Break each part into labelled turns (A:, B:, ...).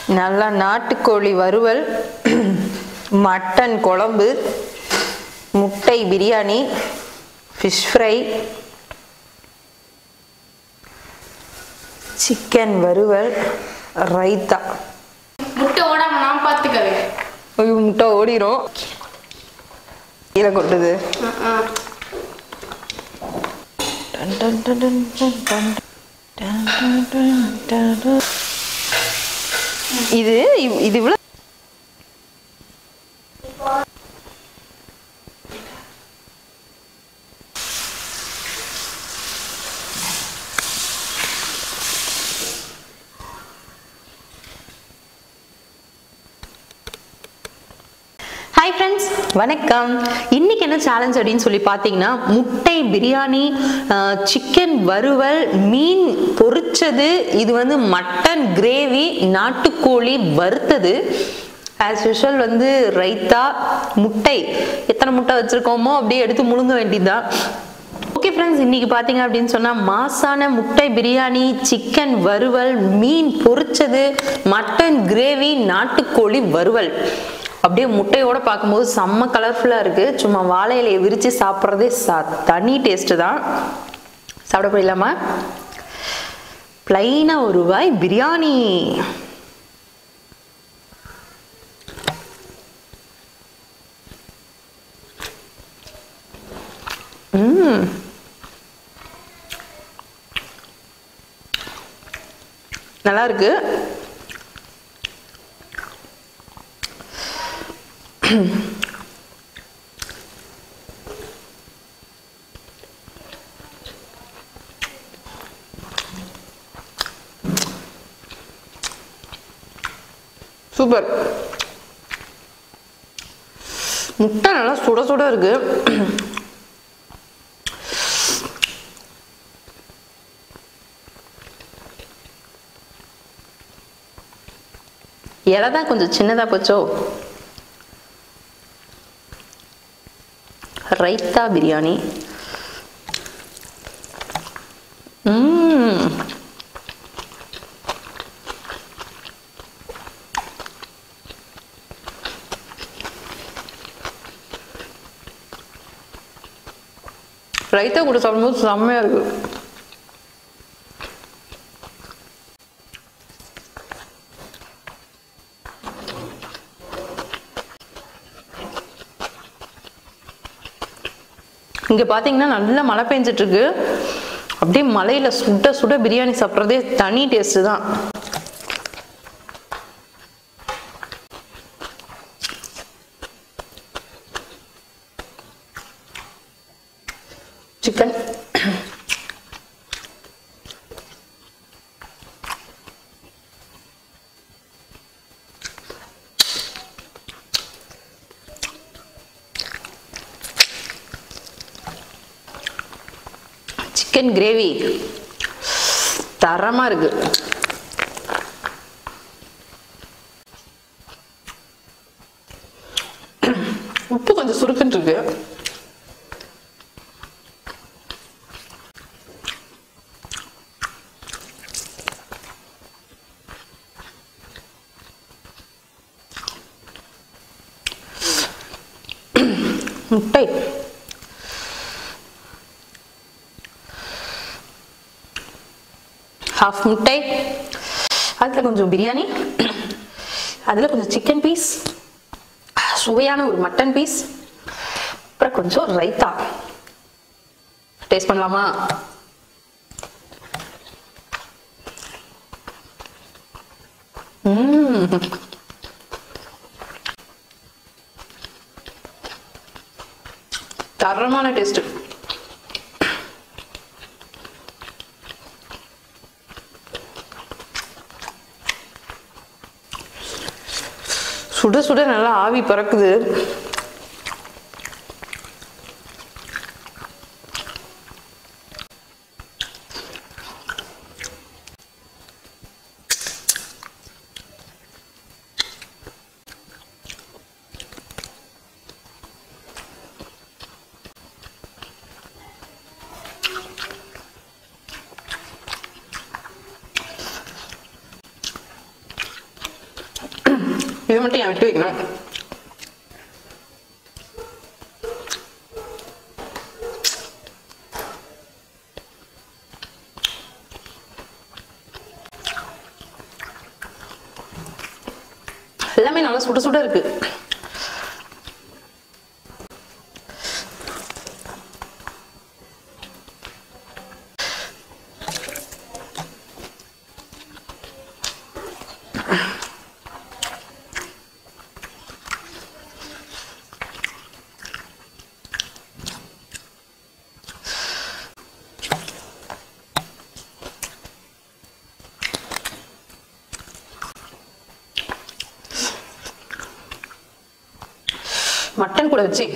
A: நல்லா நாட்டுக்கோழி வறுவல் மட்டன் குழம்பு முட்டை பிரியாணி ஃபிஷ் ஃப்ரை சிக்கன் வறுவல் ரைத்தா
B: முட்டை ஓடாம நான் பார்த்துக்கவே
A: ஐயோ முட்டை ஓடிரும் கீழே கொட்டுது டன் டன் டன் டன் டன் டன். டன் டன் டன் டன் டன். இது இவ்- இது இவ்வளோ ஹாய் ஃப்ரெண்ட்ஸ் வணக்கம் இன்னைக்கு என்ன சேலஞ்ச் அப்படின்னு சொல்லி பார்த்தீங்கன்னா முட்டை பிரியாணி சிக்கன் வறுவல் மீன் பொரிச்சது இது வந்து மட்டன் கிரேவி நாட்டுக்கோழி வறுத்தது ஆஸ் யூஷுவல் வந்து ரைத்தா முட்டை எத்தனை முட்டை வச்சிருக்கோமோ அப்படியே எடுத்து முழுங்க வேண்டியதுதான் ஓகே ஃப்ரெண்ட்ஸ் இன்னைக்கு பார்த்தீங்க அப்படின்னு சொன்னால் மாசான முட்டை பிரியாணி சிக்கன் வறுவல் மீன் பொரிச்சது மட்டன் கிரேவி நாட்டுக்கோழி வறுவல் அப்படியே முட்டையோட பார்க்கும்போது செம்ம கலர்ஃபுல்லாக இருக்குது சும்மா வாழை இலையை விரித்து சாப்பிட்றதே சா தனி டேஸ்ட்டு தான் சாப்பிட போயிடலாமா ப்ளைனாக ஒரு ரூபாய் பிரியாணி ம் நல்லா இருக்கு சூப்பர் முட்டை நல்லா சுட சுட இருக்கு இலை தான் கொஞ்சம் சின்னதாக போச்சோ ரைத்தா பிரியாணி ம்ம். ரைத்தா கூட சாப்பிடும்போது செம்மையா இருக்கு இங்க பாத்தீங்கன்னா நல்லா மழை பெஞ்சிட்டு இருக்கு அப்படியே மலையில சுட சுட பிரியாணி சாப்பிட்றதே தனி டேஸ்ட் தான் சிக்கன் சிக்கன் கிரேவி தரமா இருக்கு உப்பு கொஞ்சம் சுருக்குன்னு இருக்கு முட்டை ஹாஃப் முட்டை அதில் கொஞ்சம் பிரியாணி அதில் கொஞ்சம் சிக்கன் பீஸ் சுவையான ஒரு மட்டன் பீஸ் அப்புறம் கொஞ்சம் ரைத்தா டேஸ்ட் பண்ணலாமா ம்ம். தரமான டேஸ்ட் சுட சுட நல்லா ஆவி பறக்குது இது மட்டும் என் விட்டு வைக்கணும் எல்லாமே நல்லா சுட சுட இருக்கு மட்டன் கூட வச்சு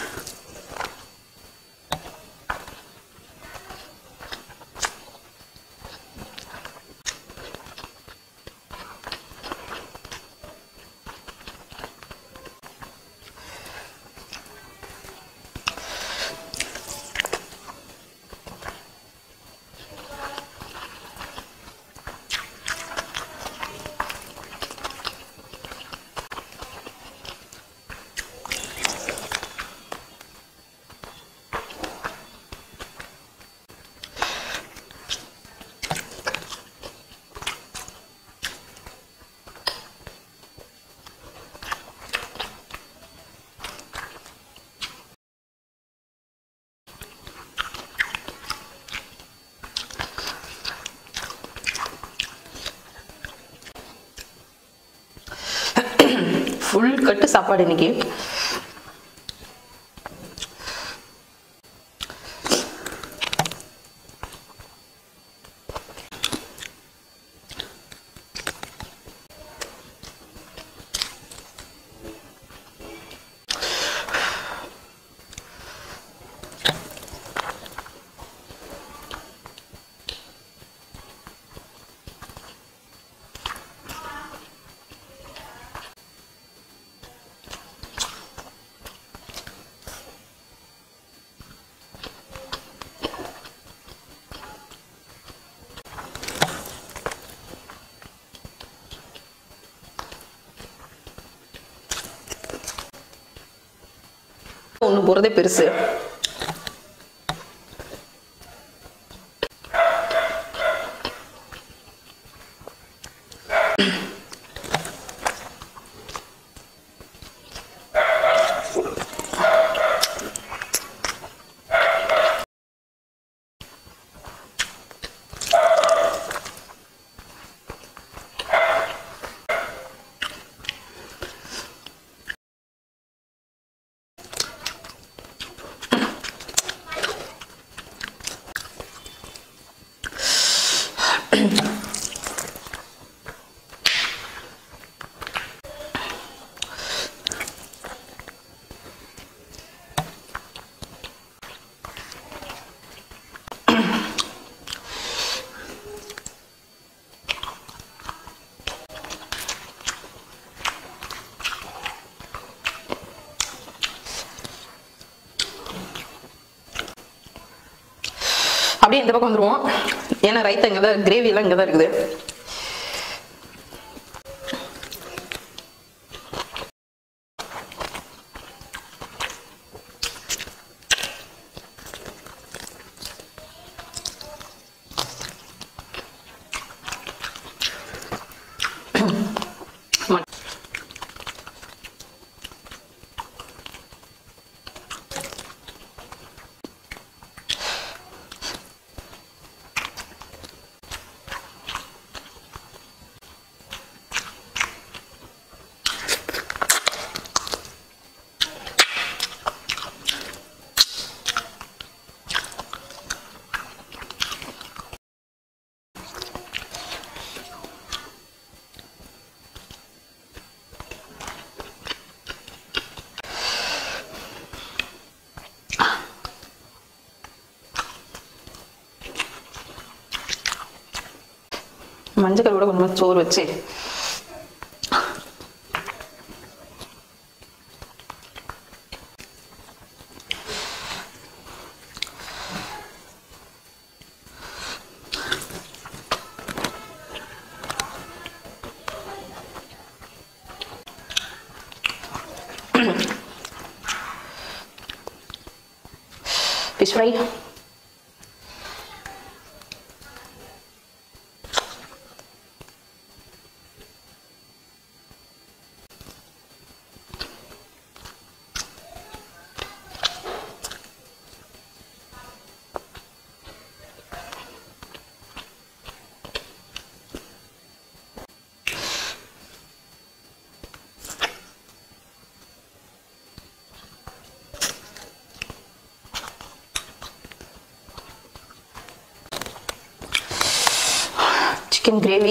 A: ஃபுல் கட்டு சாப்பாடு இன்னைக்கு ஒன்று போகிறதே பெருசு அப்படியே இந்த பக்கம் வந்துருவோம் ஏன்னா ரைத்தா இங்கே தான் கிரேவி எல்லாம் இங்கே தான் இருக்குது மட்- மஞ்சள் கூட கொஞ்சமாக சோறு வச்சு ஃபிஷ் ஃப்ரை சிக்கன் கிரேவி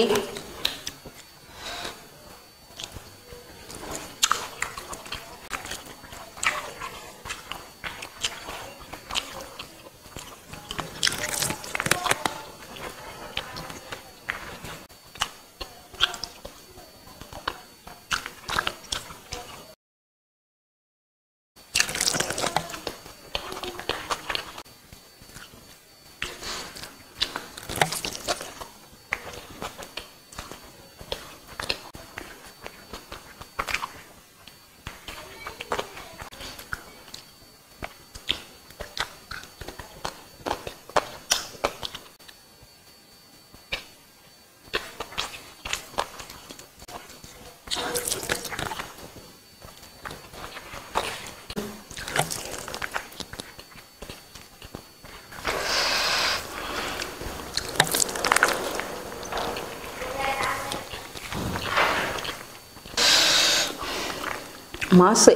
A: மாசு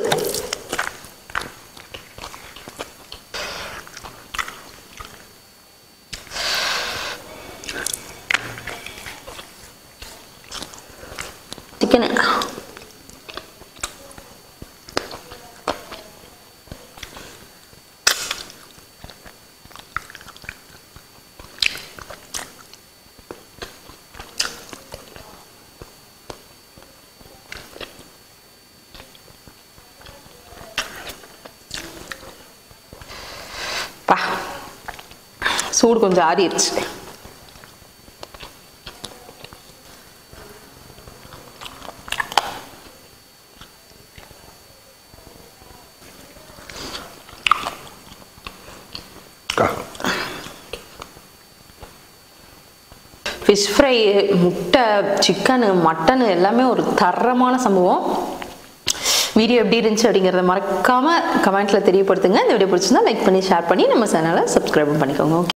A: சிக்கனு பா சூடு கொஞ்சம் ஆறிடுச்சு
C: அக்கா
A: ஃபிஷ் ஃப்ரை முட்டை சிக்கனு மட்டனு எல்லாமே ஒரு தரமான சம்பவம் வீடியோ எப்படி இருந்துச்சு அப்படிங்கிறத மறக்காம கமெண்ட்ல தெரியப்படுத்துங்க இந்த வீடியோ பிடிச்சிருந்தா லைக் பண்ணி ஷேர் பண்ணி நம்ம சேனலை சப்ஸ்கிரைப் பண்ணிக்கோங்க